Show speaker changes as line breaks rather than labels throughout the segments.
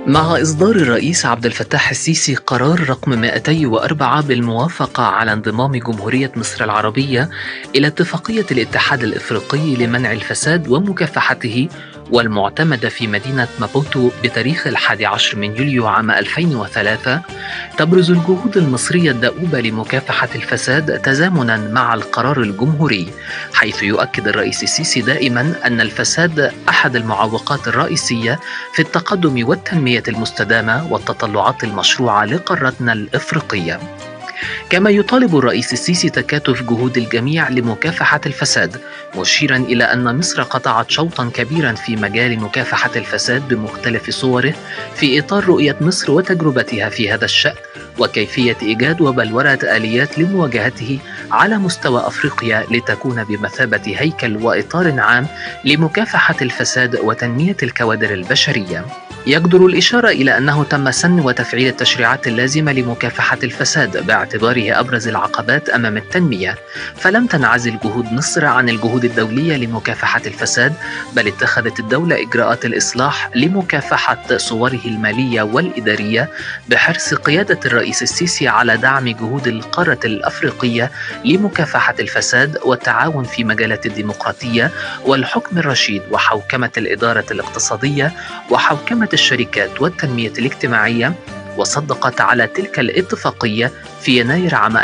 مع إصدار الرئيس عبد الفتاح السيسي قرار رقم 204 بالموافقة على انضمام جمهورية مصر العربية إلى اتفاقية الاتحاد الإفريقي لمنع الفساد ومكافحته والمعتمدة في مدينة مابوتو بتاريخ الحادي عشر من يوليو عام 2003 تبرز الجهود المصرية الدؤوبة لمكافحة الفساد تزامنا مع القرار الجمهوري حيث يؤكد الرئيس السيسي دائما أن الفساد أحد المعوقات الرئيسية في التقدم والتنمية المستدامة والتطلعات المشروعة لقارتنا الإفريقية كما يطالب الرئيس السيسي تكاتف جهود الجميع لمكافحة الفساد مشيرا إلى أن مصر قطعت شوطا كبيرا في مجال مكافحة الفساد بمختلف صوره في إطار رؤية مصر وتجربتها في هذا الشأن وكيفية إيجاد وبلورة آليات لمواجهته على مستوى أفريقيا لتكون بمثابة هيكل وإطار عام لمكافحة الفساد وتنمية الكوادر البشرية يجدر الإشارة إلى أنه تم سن وتفعيل التشريعات اللازمة لمكافحة الفساد باعتباره أبرز العقبات أمام التنمية فلم تنعزل جهود مصر عن الجهود الدولية لمكافحة الفساد بل اتخذت الدولة إجراءات الإصلاح لمكافحة صوره المالية والإدارية بحرص قيادة الرئيس السيسي على دعم جهود القارة الأفريقية لمكافحة الفساد والتعاون في مجالات الديمقراطية والحكم الرشيد وحوكمة الإدارة الاقتصادية وحوكمة الشركات والتنمية الاجتماعية وصدقت على تلك الاتفاقية في يناير عام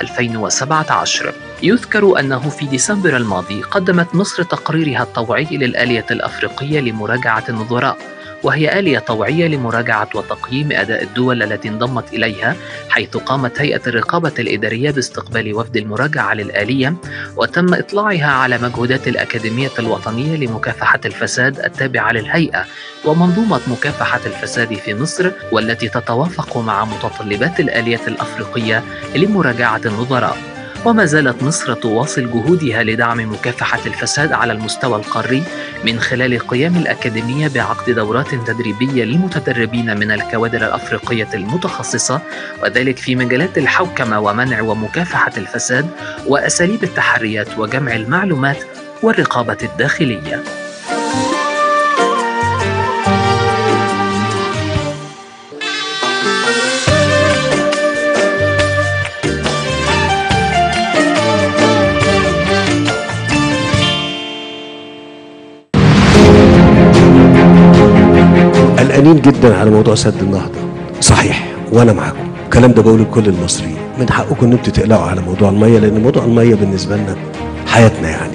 2017 يذكر أنه في ديسمبر الماضي قدمت مصر تقريرها الطوعي للآلية الأفريقية لمراجعة النظراء وهي آلية طوعية لمراجعة وتقييم أداء الدول التي انضمت إليها حيث قامت هيئة الرقابة الإدارية باستقبال وفد المراجعة للآلية وتم إطلاعها على مجهودات الأكاديمية الوطنية لمكافحة الفساد التابعة للهيئة ومنظومة مكافحة الفساد في مصر والتي تتوافق مع متطلبات الآلية الأفريقية لمراجعة النظراء وما زالت مصر تواصل جهودها لدعم مكافحة الفساد على المستوى القاري من خلال قيام الأكاديمية بعقد دورات تدريبية للمتدربين من الكوادر الأفريقية المتخصصة وذلك في مجالات الحوكمة ومنع ومكافحة الفساد وأساليب التحريات وجمع المعلومات والرقابة الداخلية.
قلقانين جدا على موضوع سد النهضه صحيح وانا معاكم الكلام ده بقوله لكل المصريين من حقكم ان انتوا تقلقوا على موضوع الميه لان موضوع الميه بالنسبه لنا حياتنا يعني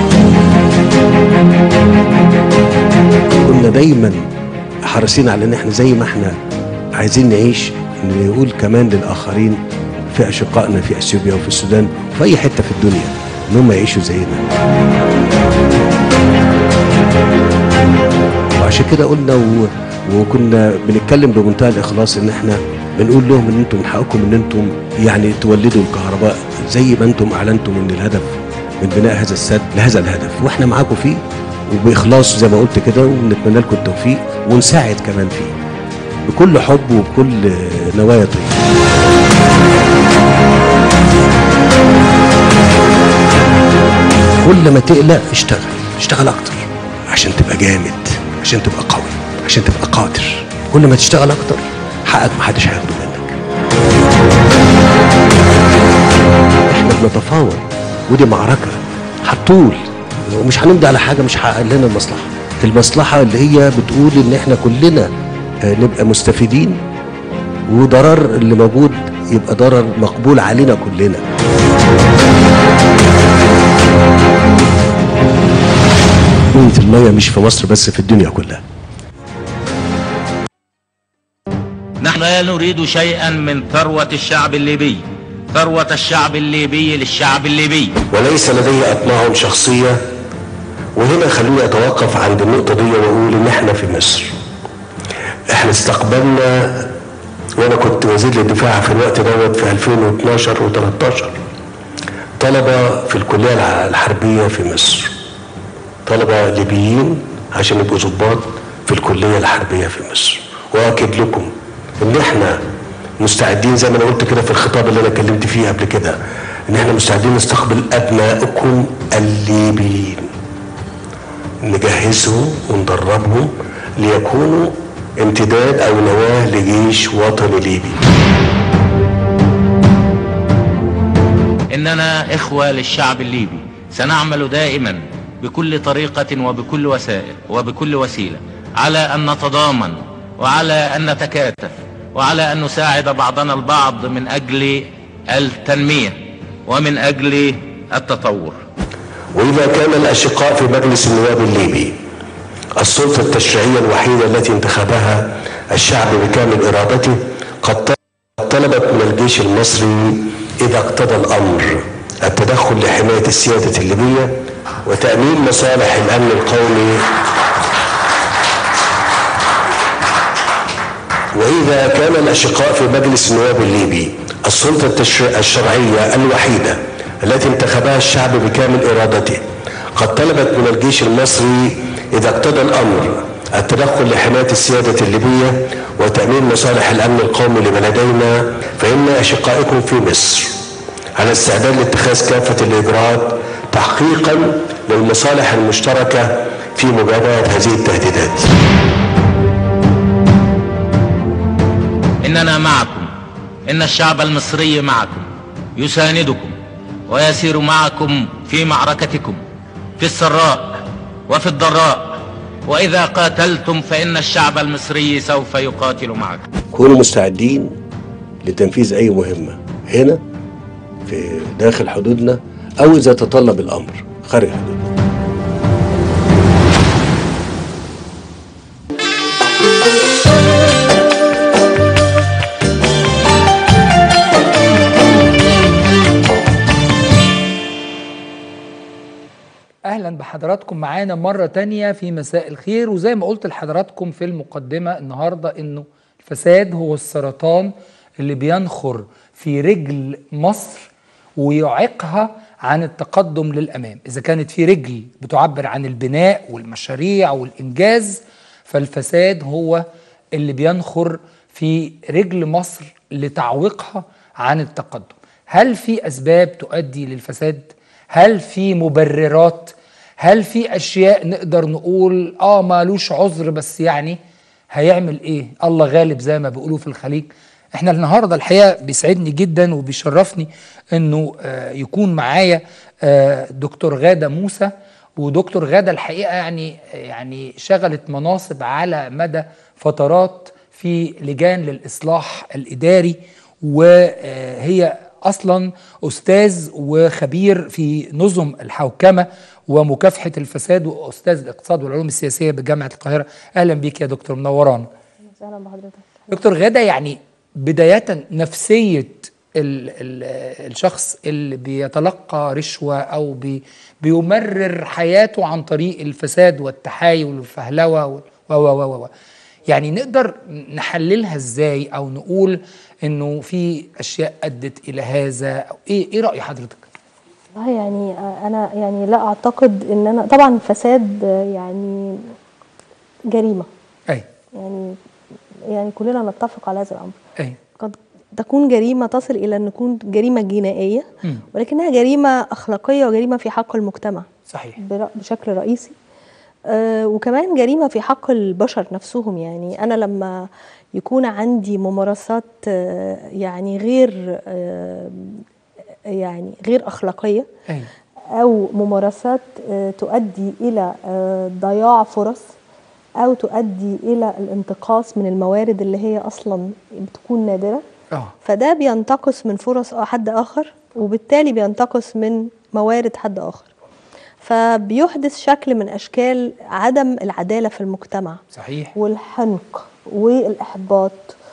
كنا دايما حريصين على ان احنا زي ما احنا عايزين نعيش نقول كمان للاخرين في اشقائنا في اثيوبيا وفي السودان وفي اي حته في الدنيا ان هم يعيشوا زينا وعشان كده قلنا و... وكنا بنتكلم بمنتهى الاخلاص ان احنا بنقول لهم ان انتم من حقكم ان انتم يعني تولدوا الكهرباء زي ما انتم اعلنتم ان الهدف من بناء هذا السد لهذا الهدف واحنا معاكم فيه وباخلاص زي ما قلت كده ونتمنى لكم التوفيق ونساعد كمان فيه بكل حب وبكل نوايا طيبه كل ما تقلق اشتغل اشتغل اكتر عشان تبقى جامد عشان تبقى قوي عشان تبقى قادر كل ما تشتغل اكتر حقك محدش هياخده منك احنا بنتفاوض ودي معركة هتطول ومش هنمضي على حاجة مش هحقق لنا المصلحة المصلحة اللي هي بتقول ان احنا كلنا نبقى مستفيدين وضرر اللي موجود يبقى ضرر مقبول علينا كلنا قوة المية مش في مصر بس في الدنيا كلها
نحن لا نريد شيئا من ثروة الشعب الليبي ثروة الشعب الليبي للشعب الليبي
وليس لدي أطماع شخصية وهنا خليني أتوقف عند النقطة دي وأقول إن إحنا في مصر إحنا استقبلنا وأنا كنت وزير للدفاع في الوقت دوت في 2012 و13 طلبة في الكلية الحربية في مصر طلبة ليبيين عشان يبقوا ضباط في الكلية الحربية في مصر وأكد لكم إن إحنا مستعدين زي ما أنا قلت كده في الخطاب اللي أنا اتكلمت فيه قبل كده إن إحنا مستعدين نستقبل أبنائكم الليبيين نجهزهم وندربهم ليكونوا امتداد أو نواة لجيش وطني ليبي
إننا إخوة للشعب الليبي سنعمل دائما بكل طريقة وبكل وسائل وبكل وسيلة على أن نتضامن وعلى أن نتكاتف وعلى أن نساعد بعضنا البعض من أجل التنمية ومن أجل التطور
وإذا كان الأشقاء في مجلس النواب الليبي السلطة التشريعية الوحيدة التي انتخبها الشعب بكامل إرادته قد طلبت من الجيش المصري إذا اقتضى الأمر التدخل لحماية السيادة الليبية وتأمين مصالح الأمن القومي وإذا كان الأشقاء في مجلس النواب الليبي السلطة التشريع الشرعية الوحيدة التي انتخبها الشعب بكامل إرادته قد طلبت من الجيش المصري إذا اقتضى الأمر التدخل لحماية السيادة الليبية وتأمين مصالح الأمن القومي لبلدينا فإن أشقائكم في مصر على استعداد لاتخاذ كافة الإجراءات تحقيقا للمصالح المشتركة في مجابهة هذه التهديدات
إننا معكم إن الشعب المصري معكم يساندكم ويسير معكم في معركتكم في السراء وفي الضراء وإذا قاتلتم فإن الشعب المصري سوف يقاتل معكم
كونوا مستعدين لتنفيذ أي مهمة هنا في داخل حدودنا أو إذا تطلب الأمر خارج حدودنا
اهلا بحضراتكم معانا مره تانية في مساء الخير وزي ما قلت لحضراتكم في المقدمه النهارده انه الفساد هو السرطان اللي بينخر في رجل مصر ويعيقها عن التقدم للامام اذا كانت في رجل بتعبر عن البناء والمشاريع والانجاز فالفساد هو اللي بينخر في رجل مصر لتعويقها عن التقدم هل في اسباب تؤدي للفساد هل في مبررات هل في اشياء نقدر نقول اه مالوش عذر بس يعني هيعمل ايه الله غالب زي ما بيقولوا في الخليج احنا النهارده الحقيقه بيسعدني جدا وبيشرفني انه آه يكون معايا آه دكتور غاده موسى ودكتور غاده الحقيقه يعني يعني شغلت مناصب على مدى فترات في لجان للاصلاح الاداري وهي اصلا استاذ وخبير في نظم الحوكمه ومكافحه الفساد واستاذ الاقتصاد والعلوم السياسيه بجامعه القاهره اهلا بيك يا دكتور منورانا
اهلا بحضرتك
دكتور غاده يعني بدايه نفسيه ال ال الشخص اللي بيتلقى رشوه او بي بيمرر حياته عن طريق الفساد والتحايل والفهلوه و و و و يعني نقدر نحللها ازاي او نقول انه في اشياء ادت الى هذا او ايه ايه راي حضرتك
والله يعني انا يعني لا اعتقد ان انا طبعا الفساد يعني جريمه
اي
يعني يعني كلنا نتفق على هذا الامر
اي
قد تكون جريمه تصل الى ان تكون جريمه جنائيه
مم.
ولكنها جريمه اخلاقيه وجريمه في حق المجتمع
صحيح
بر- بشكل رئيسي آه، وكمان جريمه في حق البشر نفسهم يعني انا لما يكون عندي ممارسات آه، يعني غير آه، يعني غير اخلاقيه
اي
او ممارسات آه، تؤدي الى آه، ضياع فرص او تؤدي الى الانتقاص من الموارد اللي هي اصلا بتكون نادره
اه
فده بينتقص من فرص حد اخر وبالتالي بينتقص من موارد حد اخر فبيحدث شكل من اشكال عدم العداله في المجتمع
صحيح
والحنق والاحباط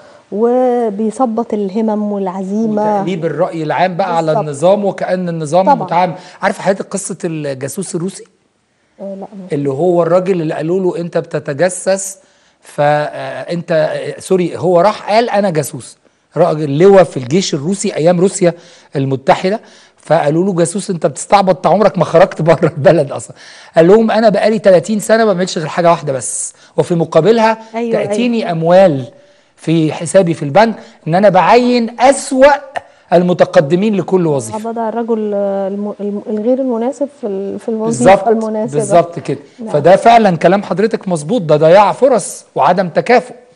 وبيثبط الهمم والعزيمه
وتقليب الراي العام بقى على
بالظبط.
النظام وكان النظام
طبعاً.
متعامل عارف حضرتك قصه الجاسوس الروسي
آه لا
اللي هو الراجل اللي قالوا له انت بتتجسس فانت سوري هو راح قال انا جاسوس راجل لواء في الجيش الروسي ايام روسيا المتحده فقالوا له جاسوس انت بتستعبط انت عمرك ما خرجت بره البلد اصلا قال لهم انا بقالي 30 سنه ما بعملش غير حاجه واحده بس وفي مقابلها
أيوة،
تاتيني اموال في حسابي في البنك ان انا بعين اسوا المتقدمين لكل وظيفه
بضع الرجل آه، الم- الم- الغير المناسب في ال- في
بالظبط
الوظيفه المناسبه
بالظبط كده
نعم.
فده فعلا كلام حضرتك مظبوط ده ضياع فرص وعدم تكافؤ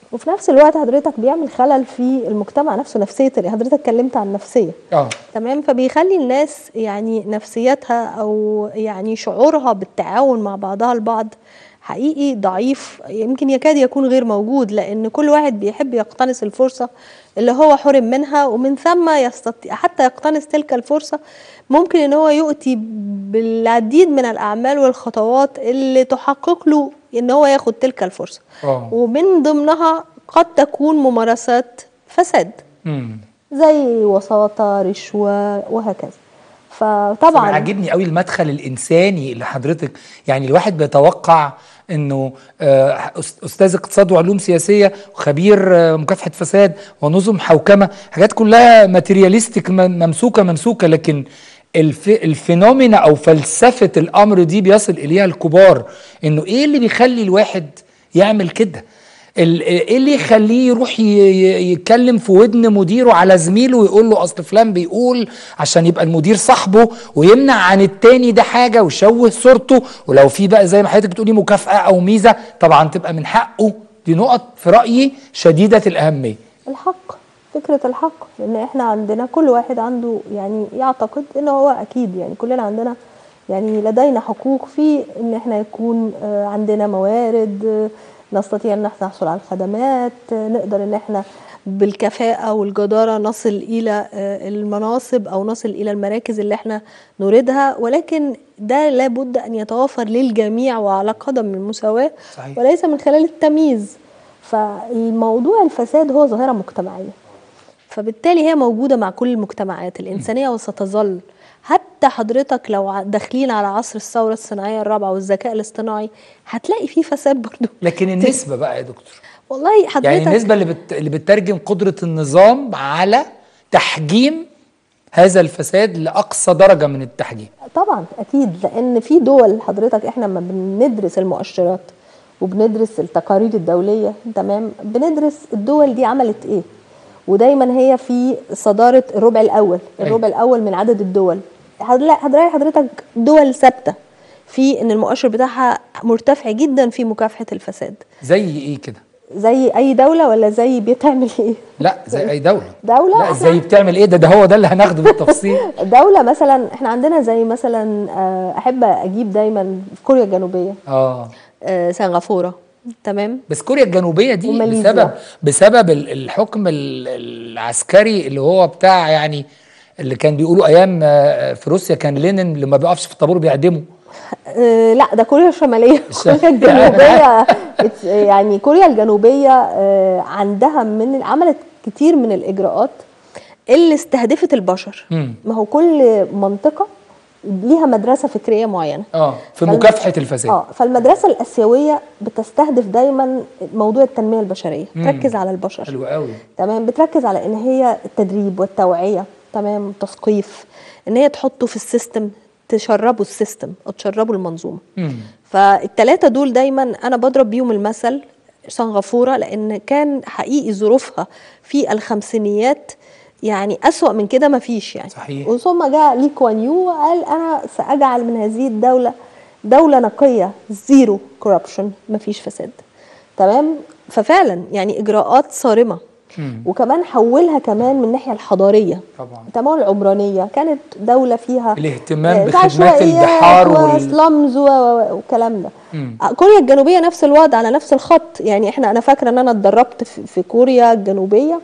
وفي نفس الوقت حضرتك بيعمل خلل في المجتمع نفسه نفسيه اللي حضرتك اتكلمت عن نفسيه
اه
تمام فبيخلي الناس يعني نفسيتها او يعني شعورها بالتعاون مع بعضها البعض حقيقي ضعيف يمكن يكاد يكون غير موجود لان كل واحد بيحب يقتنص الفرصه اللي هو حرم منها ومن ثم يستطيع حتى يقتنص تلك الفرصه ممكن ان هو يؤتي بالعديد من الاعمال والخطوات اللي تحقق له ان هو ياخد تلك الفرصه
اه
ومن ضمنها قد تكون ممارسات فساد
امم
زي وساطة رشوة وهكذا
طبعا
فطبعا
عاجبني قوي المدخل الانساني اللي حضرتك يعني الواحد بيتوقع انه آه، أس- استاذ اقتصاد وعلوم سياسيه وخبير آه، مكافحه فساد ونظم حوكمه حاجات كلها ماتيرياليستيك م- ممسوكه ممسوكه لكن الف الفينومينا او فلسفه الامر دي بيصل اليها الكبار انه ايه اللي بيخلي الواحد يعمل كده ال- ايه اللي يخليه يروح ي- ي- يتكلم في ودن مديره على زميله ويقول له اصل فلان بيقول عشان يبقى المدير صاحبه ويمنع عن التاني ده حاجه ويشوه صورته ولو في بقى زي ما حضرتك بتقولي مكافاه او ميزه طبعا تبقى من حقه دي نقط في رايي شديده الاهميه
الحق فكرة الحق لأن احنا عندنا كل واحد عنده يعني يعتقد إن هو أكيد يعني كلنا عندنا يعني لدينا حقوق في إن احنا يكون آه، عندنا موارد آه، نستطيع إن احنا نحصل على الخدمات آه، نقدر إن احنا بالكفاءة والجدارة نصل إلى آه، المناصب أو نصل إلى المراكز اللي احنا نريدها ولكن ده لابد أن يتوفر للجميع وعلى قدم المساواة
صحيح.
وليس من خلال التمييز فالموضوع الفساد هو ظاهرة مجتمعية فبالتالي هي موجودة مع كل المجتمعات الإنسانية وستظل حتى حضرتك لو ع- داخلين على عصر الثورة الصناعية الرابعة والذكاء الاصطناعي هتلاقي فيه فساد برضو
لكن النسبه بقى يا دكتور
والله حضرتك
يعني النسبه اللي بت... اللي بتترجم قدره النظام على تحجيم هذا الفساد لاقصى درجه من التحجيم
طبعا اكيد لان في دول حضرتك احنا لما بندرس المؤشرات وبندرس التقارير الدوليه تمام بندرس الدول دي عملت ايه ودايما هي في صداره الربع الاول
أيوة.
الربع الاول من عدد الدول هتلاقي هتلاقي حضرتك دول ثابته في ان المؤشر بتاعها مرتفع جدا في مكافحه الفساد
زي ايه كده
زي اي دوله ولا زي بيتعمل ايه
لا زي اي دوله
دولة
لا
إحنا-
زي بتعمل ايه ده ده هو ده اللي هناخده بالتفصيل
دولة مثلا احنا عندنا زي مثلا آه، احب اجيب دايما في كوريا الجنوبية
اه
آه، سنغافورة تمام
بس كوريا الجنوبيه دي
وماليزيا.
بسبب بسبب ال- الحكم ال- العسكري اللي هو بتاع يعني اللي كان بيقولوا ايام آه، في روسيا كان لينين اللي ما بيقفش في الطابور بيعدمه
آه، لا ده كوريا الشمالية
الشمال.
كوريا الجنوبية اتس- يعني كوريا الجنوبية آه، عندها من عملت كتير من الإجراءات اللي استهدفت البشر
مم.
ما هو كل منطقة ليها مدرسة فكرية معينة
اه في
فالم-
مكافحه الفساد
اه فالمدرسة الآسيوية بتستهدف دايما موضوع التنمية البشرية تركز على البشر
حلو قوي
تمام بتركز على ان هي التدريب والتوعيه تمام تثقيف ان هي تحطه في السيستم تشربوا السيستم او تشربوا المنظومه
مم.
فالتلاتة دول دايما انا بضرب بيهم المثل سنغافوره لان كان حقيقي ظروفها في الخمسينيات يعني أسوأ من كده مفيش يعني
صحيح.
وثم جاء لي كوان يو وقال انا ساجعل من هذه الدوله دوله نقيه زيرو كوربشن مفيش فساد تمام ففعلا يعني اجراءات صارمه
مم.
وكمان حولها كمان من الناحيه الحضاريه
طبعا
تمام العمرانيه كانت دوله فيها
الاهتمام
آه،
بخدمات
عشوائيات
البحار وال-
وسلامز و- و- والكلام ده
مم.
آه، كوريا الجنوبيه نفس الوضع على نفس الخط يعني احنا انا فاكره ان انا اتدربت في في كوريا الجنوبيه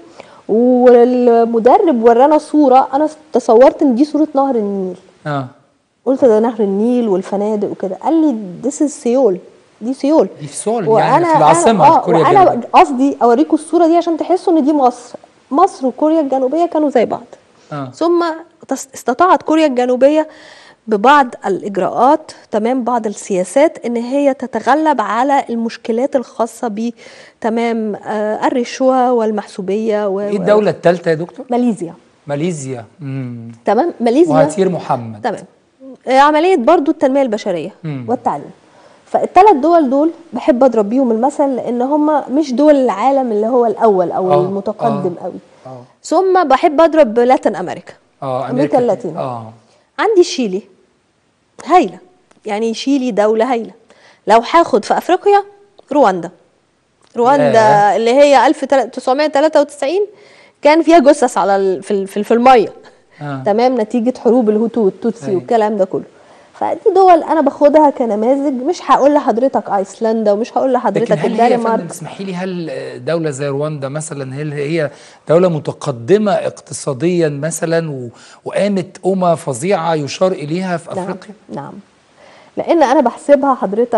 والمدرب ورانا صوره انا تصورت ان دي صوره نهر النيل
اه
قلت ده نهر النيل والفنادق وكده قال لي ذس از سيول دي سيول
دي في سول يعني في العاصمه
آه
كوريا
وانا
الجنوبية.
قصدي اوريكم الصوره دي عشان تحسوا ان دي مصر مصر وكوريا الجنوبيه كانوا زي بعض
اه
ثم تس- استطاعت كوريا الجنوبيه ببعض الاجراءات تمام بعض السياسات ان هي تتغلب على المشكلات الخاصه ب تمام آه الرشوه والمحسوبيه و
ايه الدوله الثالثه يا دكتور
ماليزيا
ماليزيا امم
تمام ماليزيا
وهتير محمد
تمام آه، عمليه برضو التنميه البشريه
مم.
والتعليم فالثلاث دول دول بحب اضرب بيهم المثل لان هم مش دول العالم اللي هو الاول او
آه،
المتقدم
آه،
قوي
اه
ثم بحب اضرب لاتين امريكا
اه
أمريكا اللاتينية.
اه
عندي شيلي هايله يعني شيلي دوله هايله لو هاخد في افريقيا رواندا رواندا
ياه.
اللي هي 1993 كان فيها جثث على ال- في ال- في في الميه
آه.
تمام نتيجه حروب الهوتو والتوتسي
أيوة.
والكلام ده كله فدي دول انا باخدها كنماذج مش هقول لحضرتك ايسلندا ومش هقول
لكن
لحضرتك
هل هي يا فندم
الدنمارك
اسمحي لي هل دولة زي رواندا مثلا هل هي دولة متقدمة اقتصاديا مثلا و... وقامت أمة فظيعة يشار إليها في
نعم
أفريقيا؟
نعم لان انا بحسبها حضرتك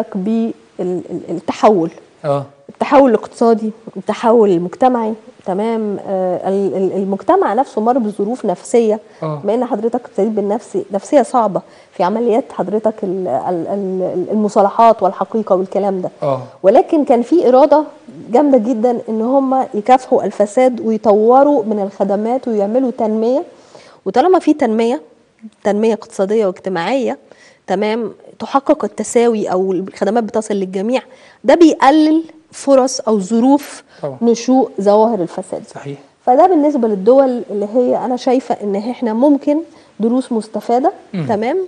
بالتحول
اه
التحول الاقتصادي التحول المجتمعي تمام آه ال- ال- المجتمع نفسه مر بظروف نفسيه
آه.
بما ان حضرتك ابتديت بالنفسي نفسيه صعبه في عمليات حضرتك ال- ال- ال- المصالحات والحقيقه والكلام ده
اه
ولكن كان في اراده جامده جدا ان هم يكافحوا الفساد ويطوروا من الخدمات ويعملوا تنميه وطالما في تنميه تنميه اقتصاديه واجتماعيه تمام تحقق التساوي او الخدمات بتصل للجميع ده بيقلل فرص او ظروف
طبعا.
نشوء ظواهر الفساد
صحيح
فده بالنسبه للدول اللي هي انا شايفه ان احنا ممكن دروس مستفاده تمام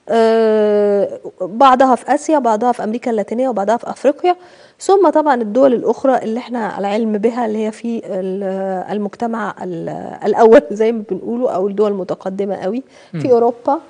آه بعضها في اسيا بعضها في امريكا اللاتينيه وبعضها في افريقيا ثم طبعا الدول الاخرى اللي احنا على علم بها اللي هي في ال- المجتمع ال- الاول زي ما بنقوله او الدول المتقدمه قوي في اوروبا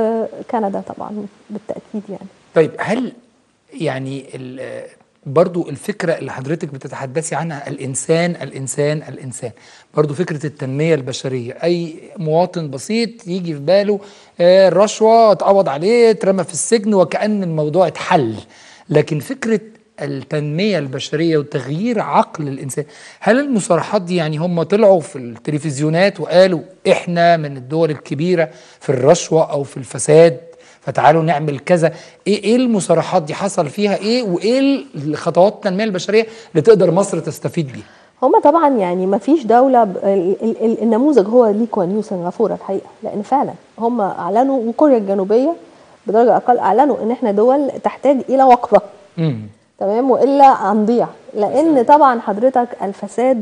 وكندا طبعا بالتاكيد يعني
طيب هل يعني ال- برضو الفكرة اللي حضرتك بتتحدثي عنها الإنسان الإنسان الإنسان برضو فكرة التنمية البشرية أي مواطن بسيط يجي في باله آه، الرشوة اتقبض عليه اترمى في السجن وكأن الموضوع اتحل لكن فكرة التنمية البشرية وتغيير عقل الإنسان هل المصطلحات دي يعني هم طلعوا في التلفزيونات وقالوا إحنا من الدول الكبيرة في الرشوة أو في الفساد فتعالوا نعمل كذا ايه ايه المصطلحات دي حصل فيها ايه وايه الخطوات التنميه البشريه اللي تقدر مصر تستفيد بيها
هما طبعا يعني ما فيش دولة ب- ال- ال- ال- النموذج هو لي كوان يو سنغافورة الحقيقة لأن فعلا هما أعلنوا وكوريا الجنوبية بدرجة أقل أعلنوا إن إحنا دول تحتاج إلى وقفة
امم
تمام وإلا هنضيع لأن طبعا حضرتك الفساد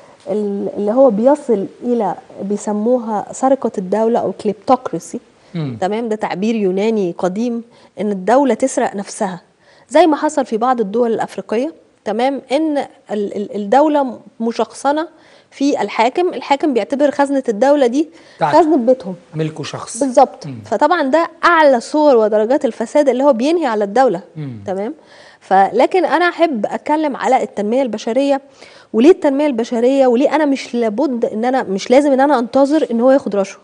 ال- اللي هو بيصل إلى بيسموها سرقة الدولة أو كليبتوكراسي
مم.
تمام ده تعبير يوناني قديم ان الدوله تسرق نفسها زي ما حصل في بعض الدول الافريقيه تمام ان ال- ال- الدوله مشخصنه في الحاكم الحاكم بيعتبر خزنه الدوله دي
بتاعته.
خزنه بيتهم
ملكه شخص
بالظبط فطبعا ده اعلى صور ودرجات الفساد اللي هو بينهي على الدوله
مم.
تمام فلكن انا احب اتكلم على التنميه البشريه وليه التنميه البشريه وليه انا مش لابد ان انا مش لازم ان انا انتظر ان هو ياخد رشوه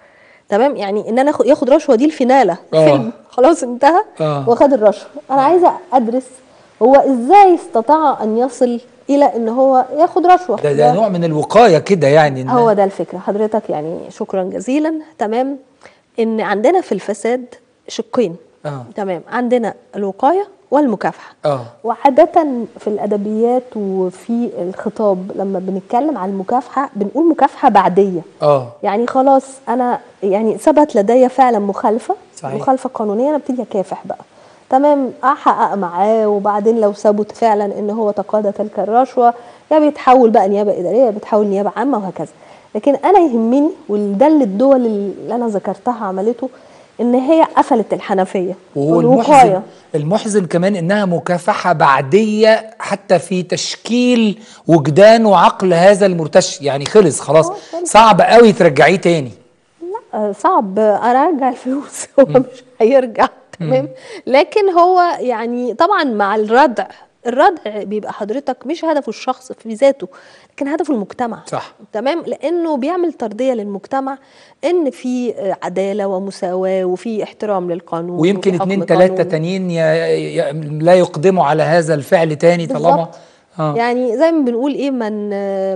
تمام يعني ان انا آخد- ياخد رشوه دي الفيناله
آه.
فيلم خلاص انتهى
آه.
واخد الرشوه انا عايزه ادرس هو ازاي استطاع ان يصل الى ان هو ياخد رشوه
ده, ده نوع من الوقايه كده يعني إن
هو ده الفكرة حضرتك يعني شكرا جزيلا تمام ان عندنا في الفساد شقين
اه
تمام عندنا الوقاية والمكافحة
اه
وعادة في الأدبيات وفي الخطاب لما بنتكلم عن المكافحة بنقول مكافحة بعدية
اه
يعني خلاص أنا يعني ثبت لدي فعلا مخالفة
صحيح.
مخالفة قانونية أنا ابتدي أكافح بقى تمام أحقق معاه وبعدين لو ثبت فعلا إن هو تقاضى تلك الرشوة يا بيتحول بقى نيابة إدارية يا بيتحول نيابة عامة وهكذا لكن أنا يهمني وده اللي الدول اللي أنا ذكرتها عملته إن هي قفلت الحنفية
وهو المحزن المحزن كمان انها مكافحه بعديه حتى في تشكيل وجدان وعقل هذا المرتشي يعني خلص خلاص
آه، خلص.
صعب قوي ترجعيه تاني
آه، صعب ارجع الفلوس هو مش هيرجع تمام لكن هو يعني طبعا مع الردع الردع بيبقى حضرتك مش هدفه الشخص في ذاته لكن هدفه المجتمع
صح.
تمام لانه بيعمل ترضيه للمجتمع ان في آه، عداله ومساواه وفي احترام للقانون
ويمكن
وفي حكم
اتنين تلاتة
قانوني.
تانيين ي... ي... لا يقدموا على هذا الفعل تاني طالما
بالظبط.
اه
يعني زي ما بنقول ايه من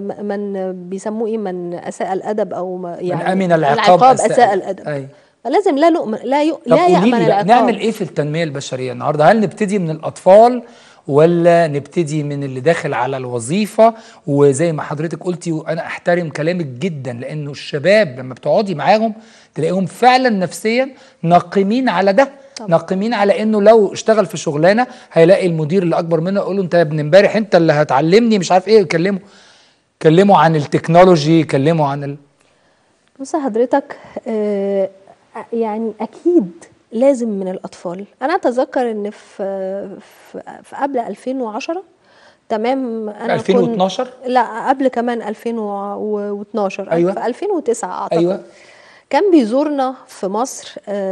من بيسموه ايه من اساء الادب او ما- يعني
من امن العقاب
اساء الادب
أي.
فلازم لا نؤمن لا يؤ...
طب
لا
قولي
يامن
لي بقى
العقاب
نعمل ايه في التنميه البشريه النهارده هل نبتدي من الاطفال ولا نبتدي من اللي داخل على الوظيفه وزي ما حضرتك قلتي وانا احترم كلامك جدا لانه الشباب لما بتقعدي معاهم تلاقيهم فعلا نفسيا ناقمين على ده
طبعا.
ناقمين على انه لو اشتغل في شغلانه هيلاقي المدير اللي اكبر منه يقول له انت يا ابن امبارح انت اللي هتعلمني مش عارف ايه يكلمه كلموا عن التكنولوجي كلموا عن ال...
بص حضرتك آه يعني اكيد لازم من الاطفال انا اتذكر ان في في, في قبل 2010 تمام انا
2012
كنت لا قبل كمان 2012
أيوة.
في 2009 اعتقد
أيوة.
كان بيزورنا في مصر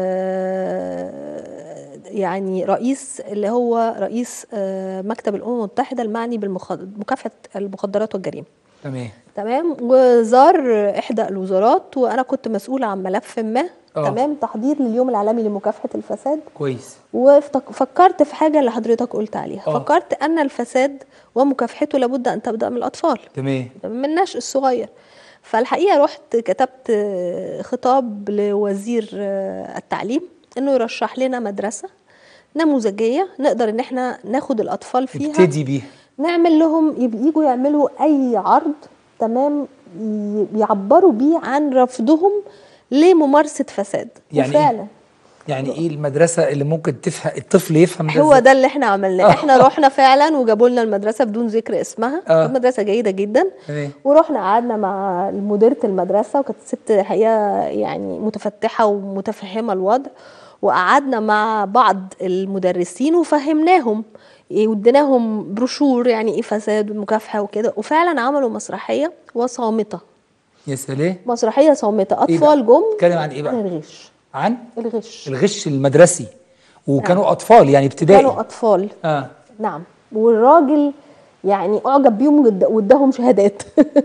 آه، يعني رئيس اللي هو رئيس آه، مكتب الامم المتحده المعني بمكافحه المخدرات والجريمه
تمام
تمام وزار احدى الوزارات وانا كنت مسؤوله عن ملف ما
آه.
تمام تحضير لليوم العالمي لمكافحه الفساد
كويس
وفكرت في حاجه اللي حضرتك قلت عليها
آه.
فكرت ان الفساد ومكافحته لابد ان تبدا من الاطفال
تمام
من النشء الصغير فالحقيقه رحت كتبت آه، خطاب لوزير آه، التعليم انه يرشح لنا مدرسه نموذجيه نقدر ان احنا ناخد الاطفال فيها
ابتدي بيها
نعمل لهم يب- يجوا يعملوا اي عرض تمام ي- يعبروا بيه عن رفضهم لممارسه فساد
يعني إيه؟
وفعلا
يعني ايه المدرسه اللي ممكن تفهم الطفل يفهم
هو
إزاي؟
ده اللي احنا عملناه احنا رحنا فعلا وجابوا لنا المدرسه بدون ذكر اسمها
آه.
كانت مدرسه جيده جدا
تمام.
ورحنا قعدنا مع مديره المدرسه وكانت ست حقيقه يعني متفتحه ومتفهمه الوضع وقعدنا مع بعض المدرسين وفهمناهم إيه واديناهم بروشور يعني ايه فساد ومكافحه وكده وفعلا عملوا مسرحيه وصامته
يا سلام
مسرحيه صامته
إيه
اطفال
بقى؟
جم
بتتكلم عن إيه بقى؟
عن الغش
عن
الغش
الغش المدرسي وكانوا اطفال يعني ابتدائي
كانوا اطفال
اه
نعم والراجل يعني اعجب بيهم واد- واداهم شهادات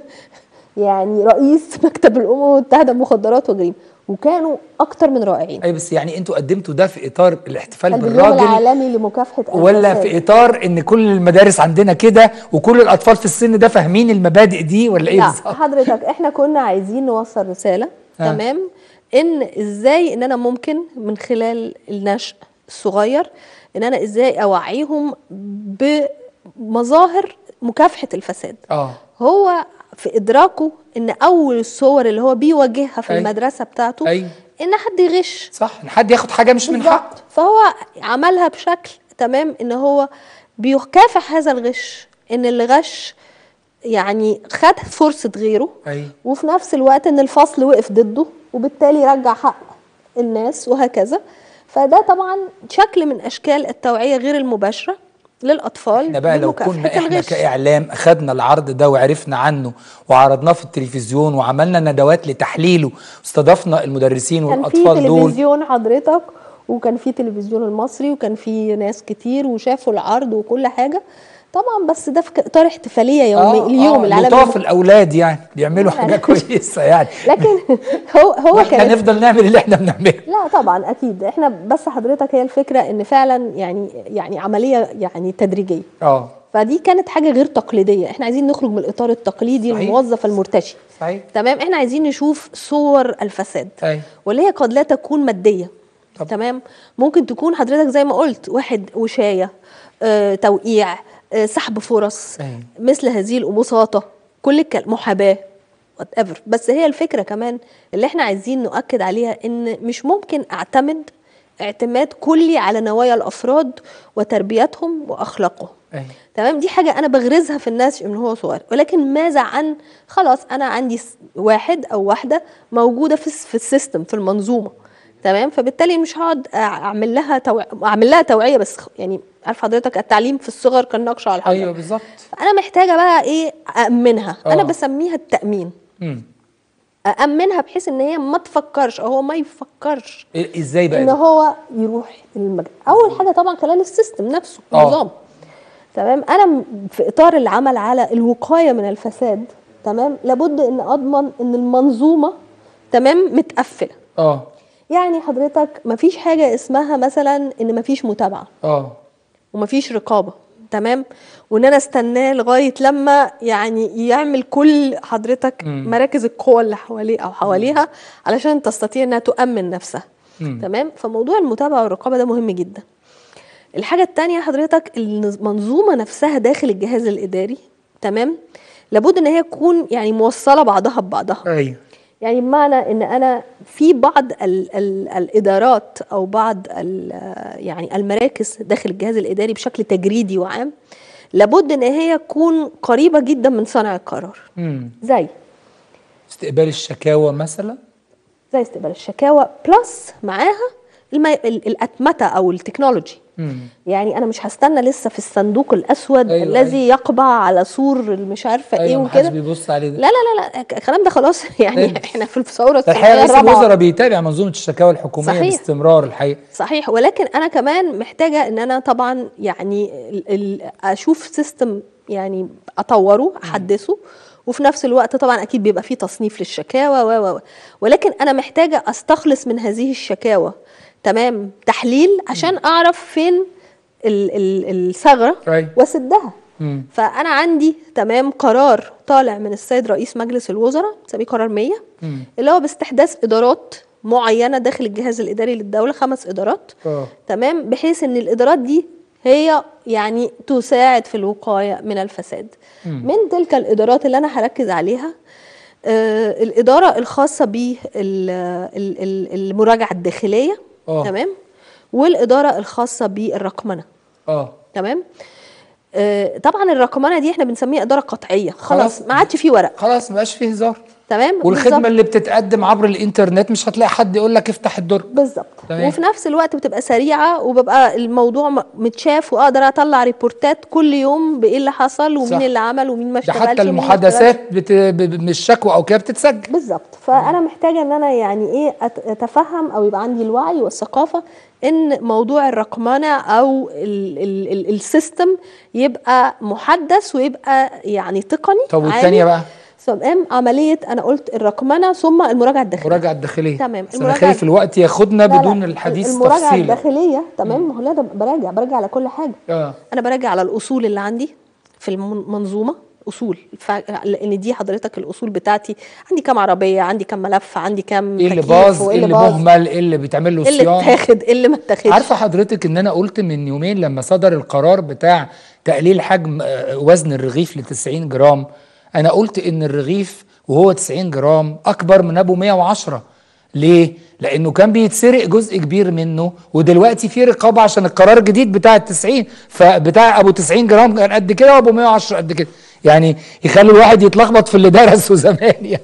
يعني رئيس مكتب الامم المتحده للمخدرات والجريمه وكانوا اكتر من رائعين
اي بس يعني انتوا قدمتوا ده في اطار الاحتفال
اليوم
بالراجل
العالمي لمكافحه
ولا
الفساد.
في اطار ان كل المدارس عندنا كده وكل الاطفال في السن ده فاهمين المبادئ دي ولا ايه
لا
بالظبط؟
حضرتك احنا كنا عايزين نوصل رساله
آه.
تمام ان ازاي ان انا ممكن من خلال النشء الصغير ان انا ازاي اوعيهم بمظاهر مكافحه الفساد
اه
هو في ادراكه ان اول الصور اللي هو بيواجهها في
أي.
المدرسه بتاعته
أي.
ان حد يغش
صح ان حد ياخد حاجه مش من حقه
بالظبط فهو عملها بشكل تمام ان هو بيكافح هذا الغش ان اللي غش يعني خد فرصه غيره
أي.
وفي نفس الوقت ان الفصل وقف ضده وبالتالي رجع حق الناس وهكذا فده طبعا شكل من اشكال التوعيه غير المباشره للاطفال
احنا بقى لو
بمكافحة
كنا احنا
الغش.
كاعلام اخدنا العرض ده وعرفنا عنه وعرضناه في التلفزيون وعملنا ندوات لتحليله واستضفنا المدرسين
كان في
والاطفال دول
تلفزيون حضرتك وكان في تلفزيون المصري وكان في ناس كتير وشافوا العرض وكل حاجه طبعا بس ده في اطار احتفاليه يومي
آه
اليوم
آه
العالمي
لطاف الاولاد يعني بيعملوا حاجه كويسه يعني
لكن هو هو
واحنا
كان
نفضل نعمل اللي احنا بنعمله
لا طبعا اكيد احنا بس حضرتك هي الفكره ان فعلا يعني يعني عمليه يعني تدريجيه
اه
فدي كانت حاجه غير تقليديه احنا عايزين نخرج من الاطار التقليدي
صحيح.
الموظف المرتشي
صحيح
تمام احنا عايزين نشوف صور الفساد
أي.
واللي هي قد لا تكون ماديه
طب.
تمام ممكن تكون حضرتك زي ما قلت واحد وشايه آه، توقيع آه، سحب فرص
أي.
مثل هذه الاموساطه كل الكلام محاباه whatever. بس هي الفكره كمان اللي احنا عايزين نؤكد عليها ان مش ممكن اعتمد اعتماد كلي على نوايا الافراد وتربيتهم واخلاقهم
أي.
تمام دي حاجه انا بغرزها في الناس من هو صغير ولكن ماذا عن خلاص انا عندي س- واحد او واحده موجوده في الس- في السيستم في المنظومه تمام فبالتالي مش هقعد أع- اعمل لها توع... اعمل لها توعيه بس خ- يعني عارف حضرتك التعليم في الصغر كالنقش على الحجر
ايوه بالظبط
انا محتاجه بقى ايه امنها انا
آه.
بسميها التامين
مم.
أأمنها بحيث إن هي ما تفكرش أو هو ما يفكرش
إيه- ازاي بقى
إن
ده؟
هو يروح المجال أول حاجة طبعا خلال السيستم نفسه
آه.
النظام تمام أنا م- في إطار العمل على الوقاية من الفساد تمام لابد إن أضمن إن المنظومة تمام متقفلة
اه
يعني حضرتك مفيش حاجة اسمها مثلا إن مفيش متابعة
اه
ومفيش رقابه تمام وان انا استناه لغايه لما يعني يعمل كل حضرتك مراكز القوى اللي حواليه او حواليها علشان تستطيع انها تؤمن نفسها تمام فموضوع المتابعه والرقابه ده مهم جدا الحاجه التانية حضرتك المنظومه نفسها داخل الجهاز الاداري تمام لابد ان هي تكون يعني موصله بعضها ببعضها
ايوه
يعني بمعنى ان انا في بعض ال ال الادارات او بعض ال يعني المراكز داخل الجهاز الاداري بشكل تجريدي وعام لابد ان هي تكون قريبه جدا من صانع القرار
مم.
زي
استقبال الشكاوى مثلا
زي استقبال الشكاوى بلس معاها الم... ال- الاتمته او التكنولوجي
مم.
يعني انا مش هستنى لسه في الصندوق الاسود
أيوة،
أيوة الذي يقبع على سور مش عارفه ايه
ايوه محدش
وكده
بيبص عليه ده
لا لا لا لا الكلام ده خلاص يعني
طيب.
احنا في الثوره
الحقيقه
الصناعيه
رئيس
الرابعه
الوزراء بيتابع منظومه الشكاوى الحكوميه
صحيح.
باستمرار الحقيقه
صحيح ولكن انا كمان محتاجه ان انا طبعا يعني ال ال اشوف سيستم يعني اطوره احدثه وفي نفس الوقت طبعا اكيد بيبقى فيه تصنيف للشكاوى و و و. ولكن انا محتاجه استخلص من هذه الشكاوى تمام تحليل عشان اعرف فين ال ال الثغره
أيوة.
واسدها
مم.
فانا عندي تمام قرار طالع من السيد رئيس مجلس الوزراء بنسميه قرار 100
مم.
اللي هو باستحداث ادارات معينه داخل الجهاز الاداري للدوله خمس ادارات
اه
تمام بحيث ان الادارات دي هي يعني تساعد في الوقايه من الفساد من تلك الادارات اللي انا هركز عليها آه الاداره الخاصه بالمراجعه الداخليه
آه.
تمام والاداره الخاصه بالرقمنه
اه
تمام آه طبعا الرقمنه دي احنا بنسميها اداره قطعيه خلاص
خلاص.
ما عادش فيه ورق
خلاص مبقاش فيه هزار
تمام
والخدمه
بالظبط.
اللي بتتقدم عبر الانترنت مش هتلاقي حد يقول لك افتح الدرج
بالظبط
تمام.
وفي نفس الوقت بتبقى سريعه وببقى الموضوع م- متشاف واقدر اطلع ريبورتات كل يوم بايه اللي حصل ومين
صح.
اللي عمل ومين ما
ده
اشتغلش
حتى
ومين ما
المحادثات بت... ب- ب- مش شكوى او كده بتتسجل
بالظبط فانا محتاجه ان انا يعني ايه أت- اتفهم او يبقى عندي الوعي والثقافه ان موضوع الرقمنه او ال ال ال السيستم يبقى محدث ويبقى يعني تقني
طب
عالي.
والتانية بقى
ثم عمليه انا قلت الرقمنه ثم المراجعه الداخليه
المراجعه الداخليه
تمام.
بس انا
المراجعة-
خايف الوقت ياخدنا
لا، لا،
بدون الحديث
المراجعه
تفصيلا
الداخليه تمام ما هو لا ده براجع براجع على كل حاجه
اه
انا براجع على الاصول اللي عندي في المنظومه اصول ف... لان دي حضرتك الاصول بتاعتي عندي كام عربيه عندي كام ملف عندي كام
ايه اللي
تكييف
باظ
وإيه
ايه اللي
باظ،
مهمل ايه اللي بيتعمل له
ايه اللي
صيانه
اتاخد ايه اللي ما اتاخدش
عارفه حضرتك ان انا قلت من يومين لما صدر القرار بتاع تقليل حجم آه، وزن الرغيف ل 90 جرام انا قلت ان الرغيف وهو 90 جرام اكبر من ابو 110 ليه؟ لانه كان بيتسرق جزء كبير منه ودلوقتي في رقابه عشان القرار الجديد بتاع ال 90 فبتاع ابو 90 جرام كان قد كده وابو 110 قد كده يعني يخلي الواحد يتلخبط في اللي درسه زمان يعني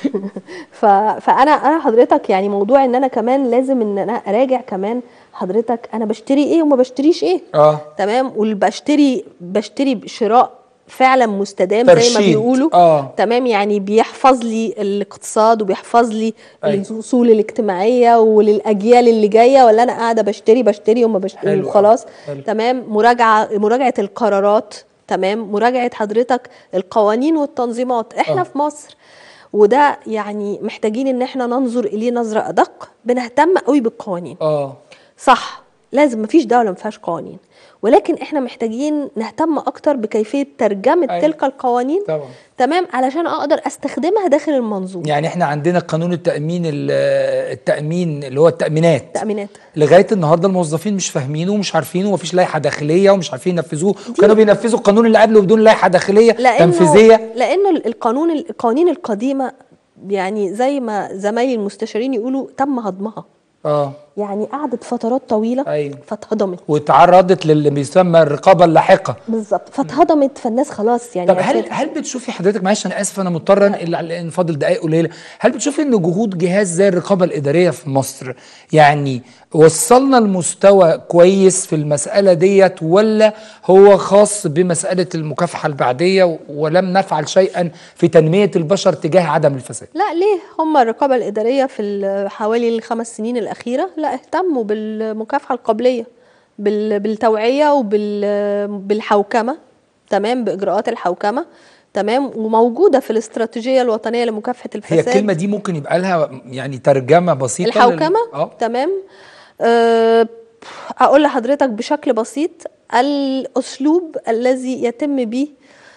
ف... فانا انا حضرتك يعني موضوع ان انا كمان لازم ان انا اراجع كمان حضرتك انا بشتري ايه وما بشتريش ايه
اه
تمام واللي بشتري بشتري شراء فعلا مستدام زي ما
ترشيد.
بيقولوا
آه.
تمام يعني بيحفظ لي الاقتصاد وبيحفظ لي
أيوة.
الاصول الاجتماعيه وللاجيال اللي جايه ولا انا قاعده بشتري بشتري وما بشتري
حلو
وخلاص
حلو.
تمام مراجعه مراجعه القرارات تمام مراجعه حضرتك القوانين والتنظيمات احنا
آه.
في مصر وده يعني محتاجين ان احنا ننظر اليه نظره ادق بنهتم قوي بالقوانين
اه
صح لازم مفيش دولة ما فيهاش قوانين ولكن احنا محتاجين نهتم اكتر بكيفية ترجمة
أيوة.
تلك القوانين
طبعا
تمام علشان اقدر استخدمها داخل المنظومة
يعني احنا عندنا قانون التأمين ال- التأمين اللي هو التأمينات
تأمينات
لغايه النهارده الموظفين مش فاهمينه ومش عارفينه ومفيش لائحه داخليه ومش عارفين ينفذوه كانوا بينفذوا القانون اللي قبله بدون لائحه داخليه
لانه
تنفيذيه
لانه القانون القوانين القديمة يعني زي ما زمايلي المستشارين يقولوا تم هضمها
اه
يعني قعدت فترات طويلة
أيوة.
فاتهضمت
واتعرضت للي بيسمى الرقابه اللاحقه
بالظبط فاتهضمت فالناس خلاص يعني
طب هل
عرفت.
هل بتشوفي حضرتك معلش انا اسف انا مضطر انقل لان فاضل دقائق قليله هل بتشوفي ان جهود جهاز زي الرقابه الاداريه في مصر يعني وصلنا لمستوى كويس في المساله ديت ولا هو خاص بمساله المكافحه البعديه ولم نفعل شيئا في تنميه البشر تجاه عدم الفساد
لا ليه هم الرقابة الإدارية في ال- حوالي الخمس سنين الأخيرة لا اهتموا بالمكافحة القبلية بال- بالتوعية وبالحوكمة تمام بإجراءات الحوكمة تمام وموجودة في الاستراتيجية الوطنية لمكافحة
هي
الفساد
الكلمه دي ممكن يبقى لها يعني ترجمه بسيطه لل-
الحوكمة
اه
تمام أه أقول لحضرتك بشكل بسيط الأسلوب الذي يتم به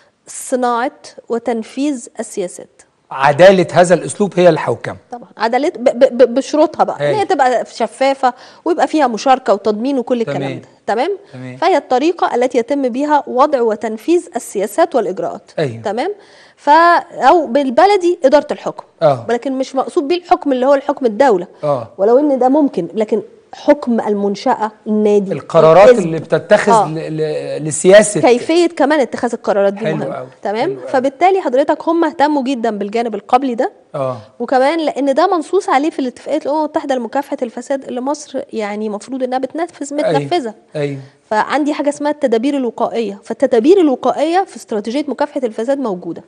صناعة وتنفيذ السياسات
عداله هذا الاسلوب هي الحوكمه
طبعا عدالة ب- ب- ب- بشروطها بقى ان
أيوة.
هي تبقى شفافه ويبقى فيها مشاركه وتضمين وكل
تمام.
الكلام ده تمام
تمام.
فهي الطريقه التي يتم بها وضع وتنفيذ السياسات والاجراءات
أيوة.
تمام ف او بالبلدي اداره الحكم
آه.
ولكن مش مقصود بيه الحكم اللي هو الحكم الدوله
اه
ولو ان ده ممكن لكن حكم المنشاه النادي
القرارات
الحزب.
اللي بتتخذ
آه.
ل- ل- لسياسه
كيفيه كمان اتخاذ القرارات دي
حلو
مهمه
أوي،
تمام
حلو أوي.
فبالتالي حضرتك هم اهتموا جدا بالجانب القبلي ده
اه
وكمان لان ده منصوص عليه في الاتفاقيه الامم المتحده لمكافحه الفساد اللي مصر يعني المفروض انها بتنفذ متنفذه
ايوه
فعندي حاجه اسمها التدابير الوقائيه فالتدابير الوقائيه في استراتيجيه مكافحه الفساد موجوده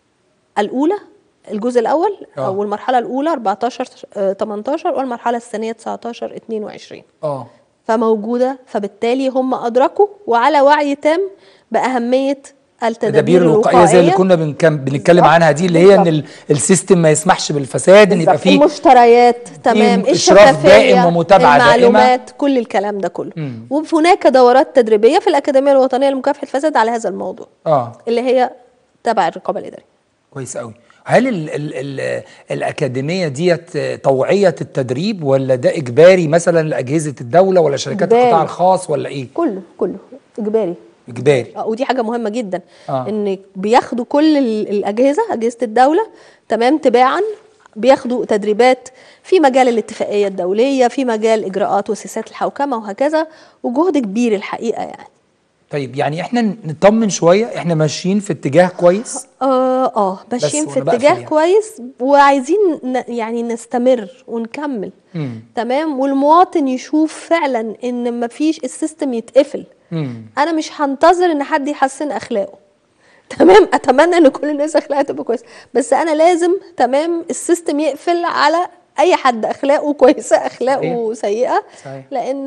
الاولى الجزء الاول
آه.
او المرحله الاولى 14 آه، 18 والمرحله الثانيه 19 22
اه
فموجوده فبالتالي هم ادركوا وعلى وعي تام باهميه التدابير
التدابير الوقائيه زي اللي كنا بنكم- بنتكلم
بالظبط.
عنها دي اللي هي ان ال- السيستم ما يسمحش بالفساد ان يبقى
بالظبط.
فيه
المشتريات تمام
إشراف
الشفافية
دائم ومتابعة دائمة.
المعلومات كل الكلام ده كله
مم.
وهناك دورات تدريبيه في الاكاديميه الوطنيه لمكافحه الفساد على هذا الموضوع
اه
اللي هي تبع الرقابه الاداريه
كويس قوي هل ال ال ال الاكاديميه ديت طوعيه التدريب ولا ده اجباري مثلا لاجهزه الدوله ولا شركات
إجباري.
القطاع الخاص ولا ايه
كله كله اجباري
اجباري
آه، ودي حاجه مهمه جدا
آه.
ان بياخدوا كل ال- الاجهزه اجهزه الدوله تمام تباعا بياخدوا تدريبات في مجال الاتفاقيه الدوليه في مجال اجراءات وسياسات الحوكمه وهكذا وجهد كبير الحقيقه يعني
طيب يعني احنا نطمن شويه احنا ماشيين في اتجاه كويس
اه اه ماشيين
بس
في
وأنا بقفل
اتجاه
يعني.
كويس وعايزين ن- يعني نستمر ونكمل
مم.
تمام والمواطن يشوف فعلا ان مفيش السيستم يتقفل
مم.
انا مش هنتظر ان حد يحسن اخلاقه تمام اتمنى ان كل الناس اخلاقها تبقى كويسه بس انا لازم تمام السيستم يقفل على اي حد اخلاقه كويسه اخلاقه سيئه
صحيح.
لان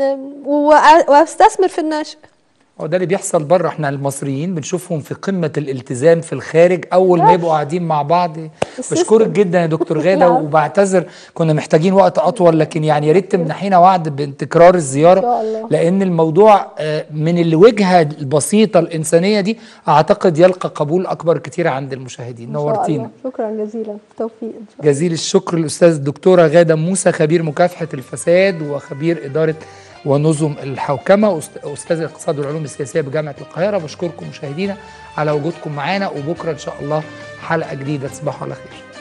وأ- واستثمر في النشء
هو ده اللي بيحصل بره احنا المصريين بنشوفهم في قمه الالتزام في الخارج اول ما يبقوا قاعدين مع بعض
السيستم.
بشكرك جدا يا دكتور غاده
نعم.
وبعتذر كنا محتاجين وقت اطول لكن يعني يا ريت تمنحينا وعد بتكرار الزياره
إن شاء الله.
لان الموضوع آه، من الوجهه البسيطه الانسانيه دي اعتقد يلقى قبول اكبر كتير عند المشاهدين
إن شاء
نورتينا
الله. شكرا جزيلا توفيق إن شاء الله.
جزيل الشكر الاستاذ الدكتوره غاده موسى خبير مكافحه الفساد وخبير اداره ونظم الحوكمه وأست- استاذ الاقتصاد والعلوم السياسيه بجامعه القاهره بشكركم مشاهدينا على وجودكم معانا وبكره ان شاء الله حلقه جديده تصبحوا على خير